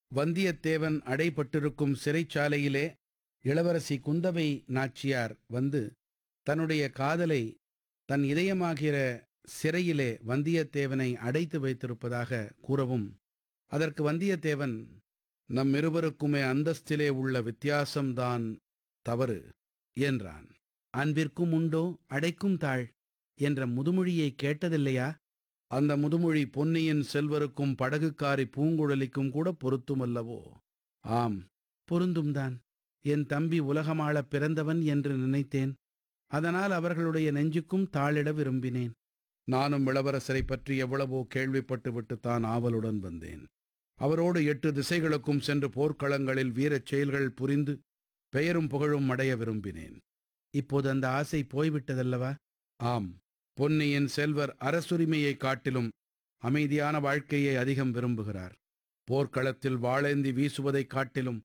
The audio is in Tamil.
வந்தியத்தேவன் அடைபட்டிருக்கும் சிறைச்சாலையிலே இளவரசி குந்தவை நாச்சியார் வந்து தன்னுடைய காதலை தன் இதயமாகிற சிறையிலே வந்தியத்தேவனை அடைத்து வைத்திருப்பதாக கூறவும் அதற்கு வந்தியத்தேவன் நம் இருவருக்குமே அந்தஸ்திலே உள்ள வித்தியாசம்தான் தவறு என்றான் அன்பிற்கும் உண்டோ அடைக்கும் தாழ் என்ற முதுமொழியை கேட்டதில்லையா அந்த முதுமொழி பொன்னியின் செல்வருக்கும் படகுக்காரி பூங்குழலிக்கும் கூட பொருத்துமல்லவோ ஆம் பொருந்தும்தான் என் தம்பி உலகமாளப் பிறந்தவன் என்று நினைத்தேன் அதனால் அவர்களுடைய நெஞ்சுக்கும் தாளிட விரும்பினேன் நானும் இளவரசரை பற்றி எவ்வளவோ கேள்விப்பட்டு விட்டுத்தான் ஆவலுடன் வந்தேன் அவரோடு எட்டு திசைகளுக்கும் சென்று போர்க்களங்களில் வீரச் செயல்கள் புரிந்து பெயரும் புகழும் அடைய விரும்பினேன் இப்போது அந்த ஆசை போய்விட்டதல்லவா ஆம் பொன்னியின் செல்வர் அரசுரிமையைக் காட்டிலும் அமைதியான வாழ்க்கையை அதிகம் விரும்புகிறார் போர்க்களத்தில் வாளேந்தி வீசுவதைக் காட்டிலும்